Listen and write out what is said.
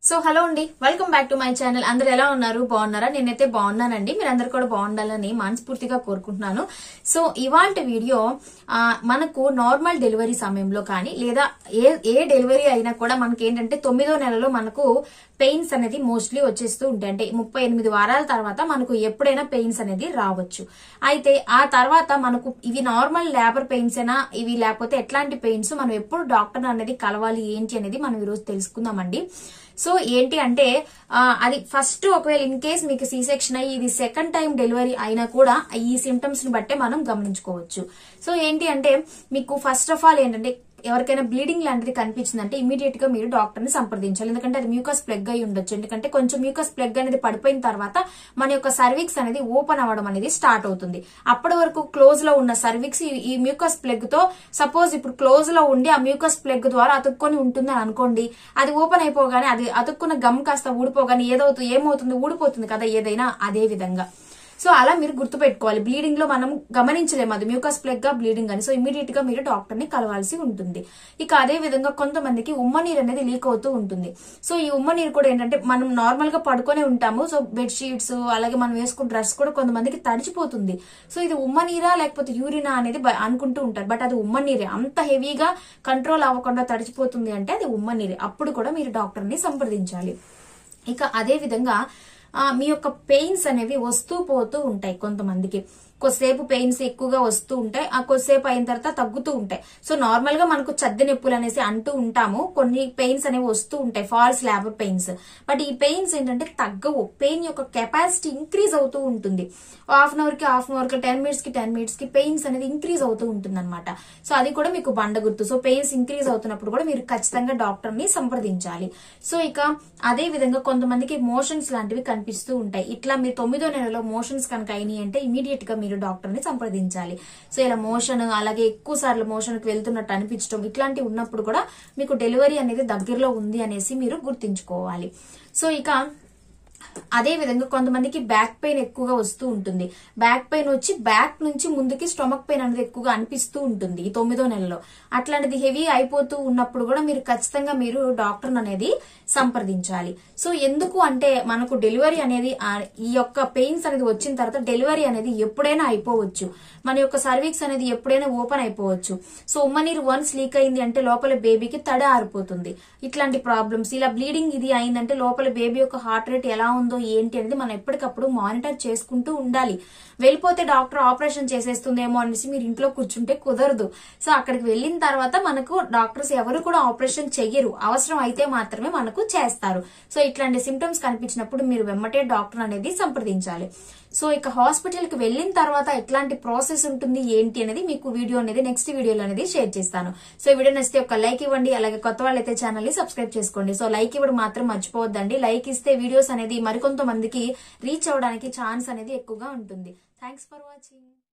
so hello అండి welcome back to my channel అందరు ఎలా ఉన్నారు బాగున్నారా నేనైతే బాగున్నానండి మీరు అందరు కూడా బాగుండాలని మనస్ఫూర్తిగా కోరుకుంటున్నాను సో ఇవాళ వీడియో ఆ, మనకు నార్మల్ డెలివరీ సమయంలో కానీ లేదా ఏ ఏ డెలివరీ అయినా కూడా మనకి ఏంటంటే తొమ్మిదో నెలలో మనకు పెయిన్స్ అనేది మోస్ట్లీ వచ్చేస్తూ ఉంటాయి అంటే ముప్పై ఎనిమిది వారాల తర్వాత మనకు ఎప్పుడైనా పెయిన్స్ అనేది రావచ్చు అయితే ఆ తర్వాత మనకు ఇవి నార్మల్ లేబర్ పెయిన్స్ అయినా ఇవి లేకపోతే ఎట్లాంటి పెయిన్స్ మనం ఎప్పుడు డాక్టర్ అనేది కలవాలి ఏంటి అనేది మనం ఈరోజు తెలుసుకుందామండి సో ఏంటి అంటే ఆ, అది ఫస్ట్ ఒకవేళ ఇన్ కేస్ మీకు సి సెక్షన్ అయ్యి ఇది సెకండ్ టైం డెలివరీ అయినా కూడా ఈ సిమ్టమ్స్ ని బట్టే మనం గమనించుకోవచ్చు సో ఏంటి అంటే మీకు ఫస్ట్ ఆఫ్ ఆల్ ఏంటంటే ఎవరికైనా బ్లీడింగ్ లాంటిది కనిపించిందంటే ఇమీడియట్ గా మీరు డాక్టర్ ని సంప్రదించాలి ఎందుకంటే అది మ్యూకస్ ప్లగ్ అయి ఉండొచ్చు ఎందుకంటే కొంచెం మ్యూకస్ ప్లగ్ అనేది పడిపోయిన తర్వాత మన యొక్క సర్విక్స్ అనేది ఓపెన్ అవ్వడం అనేది స్టార్ట్ అవుతుంది అప్పటి వరకు క్లోజ్ లో ఉన్న సర్విక్స్ ఈ మ్యూకస్ ప్లగ్ తో సపోజ్ ఇప్పుడు క్లోజ్ లో ఉండి ఆ మ్యూకస్ ప్లగ్ ద్వారా అతుక్కొని ఉంటుందని అనుకోండి అది ఓపెన్ అయిపోగానే అది అతుక్కున్న గమ్ కాస్త ఊడిపోగానే ఏదవుతుంది ఏమవుతుంది ఊడిపోతుంది కదా ఏదైనా అదే విధంగా సో అలా మీరు గుర్తుపెట్టుకోవాలి బ్లీడింగ్ లో మనం గమనించలేము అది మ్యూకస్ ప్లగ్ గా బ్లీడింగ్ అని సో ఇమీడియట్ గా మీరు డాక్టర్ ని కలవాల్సి ఉంటుంది ఇక అదే విధంగా కొంతమందికి ఉమ్మ నీరు అనేది లీక్ అవుతూ ఉంటుంది సో ఈ ఉమ్మ నీరు కూడా ఏంటంటే మనం నార్మల్ గా పడుకొని ఉంటాము సో బెడ్ షీట్స్ అలాగే మనం వేసుకున్న డ్రెస్ కూడా కొంతమందికి తడిచిపోతుంది సో ఇది ఉమ్మ నీరా లేకపోతే యూరినా అనేది బ- అనుకుంటూ ఉంటారు బట్ అది ఉమ్మ నీరే అంత హెవీగా కంట్రోల్ అవ్వకుండా తడిచిపోతుంది అంటే అది ఉమ్మ నీరే అప్పుడు కూడా మీరు డాక్టర్ ని సంప్రదించాలి ఇక అదే విధంగా ఆ, మీ యొక్క పెయిన్స్ అనేవి వస్తూ పోతూ ఉంటాయి కొంతమందికి కొద్దిసేపు పెయిన్స్ ఎక్కువగా వస్తూ ఉంటాయి ఆ కొద్దిసేపు అయిన తర్వాత తగ్గుతూ ఉంటాయి సో నార్మల్ గా మనకు చద్ది నొప్పులు అనేసి అంటూ ఉంటాము కొన్ని పెయిన్స్ అనేవి వస్తూ ఉంటాయి ఫాల్స్ లేబర్ పెయిన్స్ బట్ ఈ పెయిన్స్ ఏంటంటే తగ్గవు పెయిన్ యొక్క కెపాసిటీ ఇంక్రీజ్ అవుతూ ఉంటుంది హాఫ్ అన్ అవర్ కి హాఫ్ అన్ అవర్ కి టెన్ మినిట్స్ కి టెన్ మినిట్స్ కి పెయిన్స్ అనేది ఇంక్రీజ్ అవుతూ ఉంటుంది అనమాట సో అది కూడా మీకు బండ గుర్తు సో పెయిన్స్ ఇంక్రీజ్ అవుతున్నప్పుడు కూడా మీరు ఖచ్చితంగా డాక్టర్ ని సంప్రదించాలి సో ఇక అదే విధంగా కొంతమందికి మోషన్స్ లాంటివి కనిపిస్తూ ఉంటాయి ఇట్లా మీరు తొమ్మిదో నెలలో మోషన్స్ కనుక అయినాయి అంటే ఇమీడియట్ గా మీరు డాక్టర్ ని సంప్రదించాలి సో ఇలా మోషన్ అలాగే ఎక్కువ సార్లు మోషన్ కి వెళ్తున్నట్టు అనిపించడం ఇట్లాంటివి ఉన్నప్పుడు కూడా మీకు డెలివరీ అనేది దగ్గరలో ఉంది అనేసి మీరు గుర్తించుకోవాలి సో ఇక అదే విధంగా కొంతమందికి బ్యాక్ పెయిన్ ఎక్కువగా వస్తూ ఉంటుంది బ్యాక్ పెయిన్ వచ్చి బ్యాక్ నుంచి ముందుకి స్టొమక్ పెయిన్ అనేది ఎక్కువగా అనిపిస్తూ ఉంటుంది ఈ తొమ్మిదో నెలలో అట్లాంటిది హెవీ అయిపోతూ ఉన్నప్పుడు కూడా మీరు ఖచ్చితంగా మీరు డాక్టర్ అనేది సంప్రదించాలి సో ఎందుకు అంటే మనకు డెలివరీ అనేది ఆ- ఈ యొక్క పెయిన్స్ అనేది వచ్చిన తర్వాత డెలివరీ అనేది ఎప్పుడైనా అయిపోవచ్చు మన యొక్క సర్వీక్స్ అనేది ఎప్పుడైనా ఓపెన్ అయిపోవచ్చు సో ఉమ్మ నీరు వన్స్ లీక్ అయింది అంటే లోపల బేబీకి తడ ఆరిపోతుంది ఇట్లాంటి ప్రాబ్లమ్స్ ఇలా బ్లీడింగ్ ఇది అయిందంటే లోపల బేబీ యొక్క హార్ట్ రేట్ ఎలా ఉందో ఏంటి అనేది మనం ఎప్పటికప్పుడు మానిటర్ చేసుకుంటూ ఉండాలి వెళ్ళిపోతే డాక్టర్ ఆపరేషన్ చేసేస్తుందేమో అనేసి మీరు ఇంట్లో కూర్చుంటే కుదరదు సో అక్కడికి వెళ్ళిన తర్వాత మనకు డాక్టర్స్ ఎవరు కూడా ఆపరేషన్ చెయ్యరు అవసరం అయితే మాత్రమే మనకు చేస్తారు సో ఇట్లాంటి సిమ్టమ్స్ కనిపించినప్పుడు మీరు వెమ్మటే డాక్టర్ అనేది సంప్రదించాలి సో ఇక హాస్పిటల్ కి వెళ్ళిన తర్వాత ఎట్లాంటి ప్రాసెస్ ఉంటుంది ఏంటి అనేది మీకు వీడియో అనేది నెక్స్ట్ వీడియోలో అనేది షేర్ చేస్తాను సో ఈ వీడియో నచ్చితే ఒక లైక్ ఇవ్వండి అలాగే కొత్త వాళ్ళైతే ఛానల్ ని సబ్స్క్రైబ్ చేసుకోండి సో లైక్ ఇవ్వడం మాత్రం మర్చిపోవద్దండి లైక్ ఇస్తే వీడియోస్ అనేది మరికొంతమందికి రీచ్ అవ్వడానికి ఛాన్స్ అనేది ఎక్కువగా ఉంటుంది థ్యాంక్స్ ఫర్ వాచింగ్